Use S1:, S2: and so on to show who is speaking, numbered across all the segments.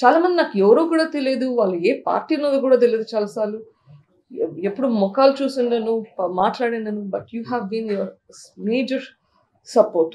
S1: చాలా మంది నాకు ఎవరో కూడా తెలియదు వాళ్ళు ఏ పార్టీ ఉన్నదో కూడా తెలియదు చాలాసార్లు ఎ- ఎప్పుడు ముఖాలు చూసిండను ప- మాట్లాడినాను but you have been your major support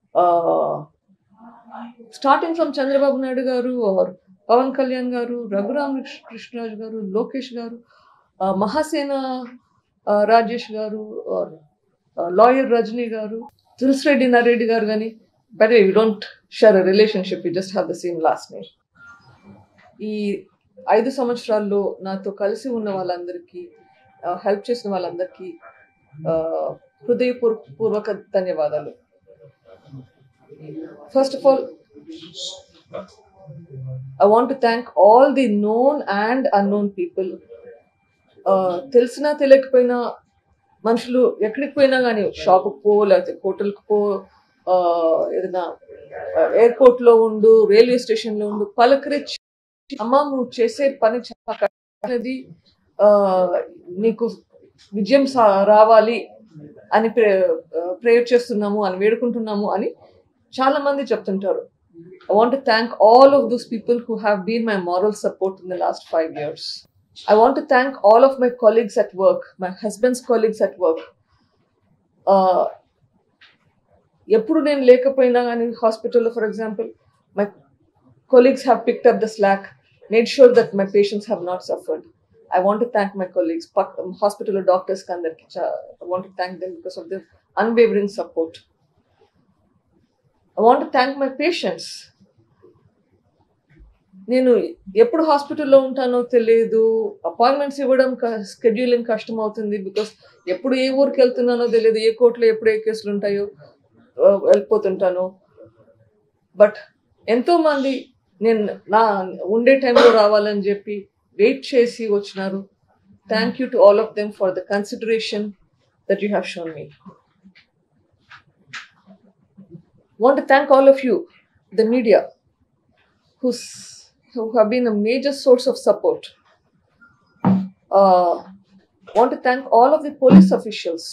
S1: starting from Chandrababu Naidu గారు ఆర్ పవన్ కళ్యాణ్ గారు రఘురామ కృష్ణరాజు గారు లోకేష్ గారు ఆ, మహాసేన ఆ, రాజేష్ గారు ఆర్ లాయర్ రజనీ గారు తులసిరెడ్డి నరెడ్డి గారు కానీ but we don't share a relationship you just have the same last name ఈ ఐదు సంవత్సరాల్లో నాతో కలిసి ఉన్న వాళ్ళందరికీ హెల్ప్ చేసిన వాళ్ళందరికీ ఆ, హృదయపూర్వక ధన్యవాదాలు first of all I want to thank all the known and unknown people. Uh, తెలిసినా తెలియకపోయినా మనుషులు ఎక్కడికి పోయినా కానీ షాప్కి పో లేకపోతే హోటల్కి పో uh, ఏదైనా ఎయిర్పోర్ట్లో ఉండు రైల్వే స్టేషన్లో ఉండు పలకరించి అమ్మ నువ్వు చేసే పని చాలా కష్టమైనది uh, నీకు విజయం సా- రావాలి అని ప్రేయర్ చేస్తున్నాము అని వేడుకుంటున్నాము అని చాలా మంది చెప్తుంటారు I want to thank all of those people who have been my moral support in the last five years. I want to thank all of my colleagues at work, my husband's colleagues at work. Uh, ఎప్పుడు నేను లేకపోయినా కానీ హాస్పిటల్లో for example my colleagues have picked up the slack made sure that my patients have not suffered I want thank my colleagues హాస్పిటల్లో డాక్టర్స్కి అందరికి I want thank them because of the unwavering support I want thank my patients నేను ఎప్పుడు హాస్పిటల్లో ఉంటానో తెలియదు appointments ఇవ్వడం scheduling కష్టం అవుతుంది బికాస్ ఎప్పుడు ఏ ఊరికి వెళ్తున్నానో తెలియదు ఏ కోర్టులో ఎప్పుడు ఏ కేసులు ఉంటాయో ఆ, వెళ్ళిపోతుంటాను బట్ ఎంతో మంది నేను నా ఉండే టైంలో రావాలని చెప్పి వెయిట్ చేసి వచ్చినారు thank you to all of them for the consideration that you have shown me want to thank all of you, the media, who's, who have been a major source of support. Uh, want to thank all of the police officials.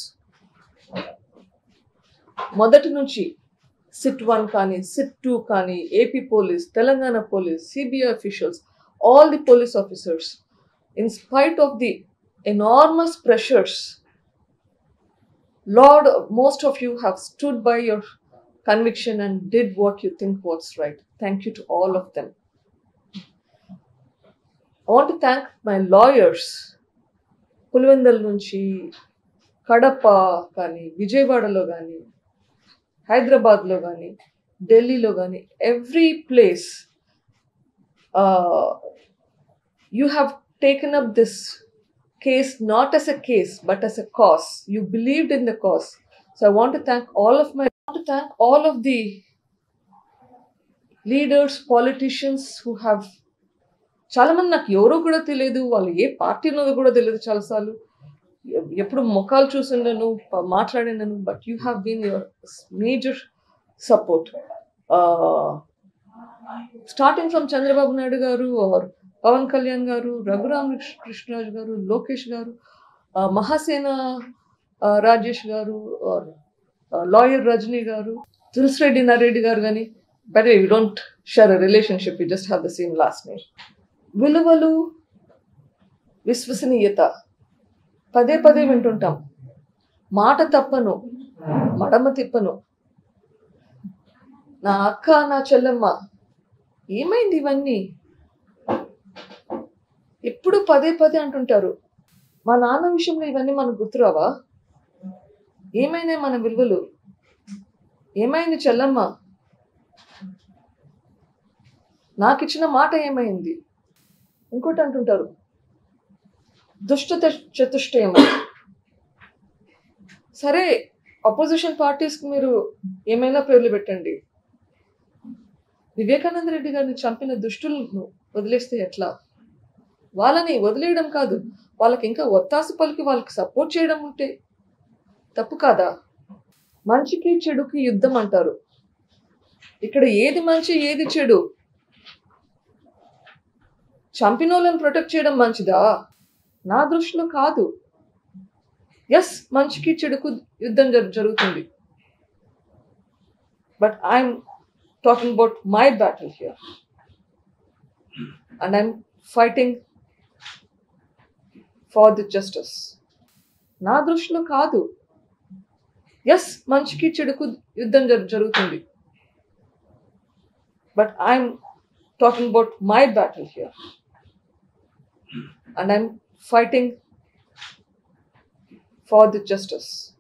S1: మొదటి నుంచి SIT one కానీ SIT two కానీ AP police Telangana police CBI officials all the police officers in spite of the enormous pressures Lord, most of you have stood by your conviction and did what you think was right. Thank you to all of them. I want to thank my lawyers. Pulivendula నుంచి కడప కానీ విజయవాడలో కానీ హైదరాబాద్లో కానీ ఢిల్లీలో కానీ every place you have taken up this case not as a case but as a cause you believed in the cause so i want to thank all of my I want to thank all of the leaders politicians who have చాలా మంది నాకు ఎవరో కూడా తెలియదు వాళ్ళు ఏ party ఉన్నదో కూడా తెలియదు చాలాసార్లు ఎ- ఎప్పుడు ముఖాలు చూసిండను ప- మాట్లాడినాను but you have been your major support starting from Chandrababu Naidu గారు ఆర్ పవన్ కళ్యాణ్ గారు రఘురామ కృష్ణరాజు గారు లోకేష్ గారు ఆ, మహాసేన ఆ, రాజేష్ గారు ఆర్ లాయర్ రజనీ గారు తులసిరెడ్డి నరెడ్డి గారు కానీ but we don't share a relationship you just have the same last name విలువలు విశ్వసనీయత పదే పదే వింటుంటాం మాట తప్పను మడమ తిప్పను నా అక్క నా చెల్లెమ్మ ఏమైంది ఇవన్నీ ఎప్పుడు పదే పదే అంటుంటారు మా నాన్న విషయంలో ఇవన్నీ మనకు గుర్తురావా ఏమైనాయి మన విలువలు ఏమైంది చెల్లమ్మ నాకు ఇచ్చిన మాట ఏమైంది ఇంకోటి అంటుంటారు దుష్ట చతుష్టయం అని. సరే అపోజిషన్ పార్టీస్కి మీరు ఏమైనా పేర్లు పెట్టండి వివేకానంద రెడ్డి గారిని చంపిన దుష్టులను వదిలేస్తే ఎట్లా వాళ్ళని వదిలేయడం కాదు వాళ్ళకి ఇంకా ఒత్తాసు పలికి వాళ్ళకి సపోర్ట్ చేయడం ఉంటే తప్పు కాదా మంచికి చెడుకి యుద్ధం అంటారు ఇక్కడ ఏది మంచి ఏది చెడు చంపిన వాళ్ళని ప్రొటెక్ట్ చేయడం మంచిదా నా దృష్టిలో కాదు ఎస్ మంచికి చెడుకు యుద్ధం జరు- జరుగుతుంది but I'm talking about my battle here and I'm fighting for the justice నా దృష్టిలో కాదు ఎస్ మంచికి చెడుకు యుద్ధం జరు- జరుగుతుంది but I'm talking about my battle here and I'm fighting for the justice